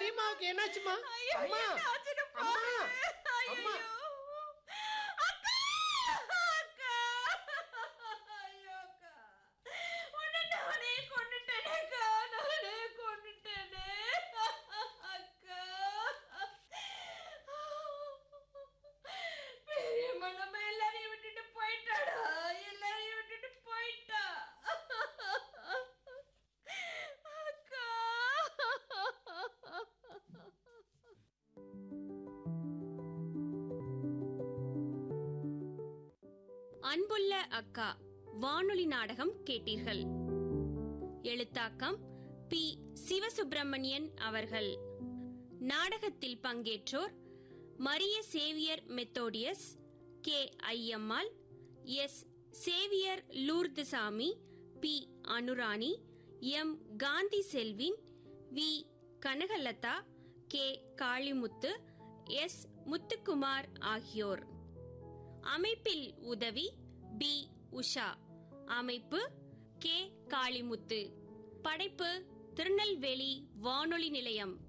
பெரியம்மாவுக்கு என்னாச்சுமா ஐயோ, அம்மா என்ன ஆச்சுன்னு அம்மா பாரு. அம்மா ஐயோ. அக்கா! அக்கா! ஐயோ, அக்கா. உன்னை நானே கொன்னுட்டேனேக்கா, நானே கொன்னுட்டேனே. அக்கா. பெரியம்மா நம்ம எல்லாரையும் விட்டுட்டு போயிட்டாடா எல்லாரையும் விட்டுட்டு போயிட்டா அக்கா அன்புள்ள அக்கா வானொலி நாடகம் கேட்டீர்கள் எழுத்தாக்கம் பி சிவசுப்பிரமணியன் அவர்கள் நாடகத்தில் பங்கேற்றோர் Maria Xavier Methodius K Ayyammal S Xavier Lourdusamy P Anurani M Gandhi Selvin V Kanagalatha K Kalimuthu S Muthukumar ஆகியோர் அமைப்பில் உதவி பி உஷா அமைப்பு கே காளிமுத்து படைப்பு திருநெல்வேலி வானொலி நிலையம்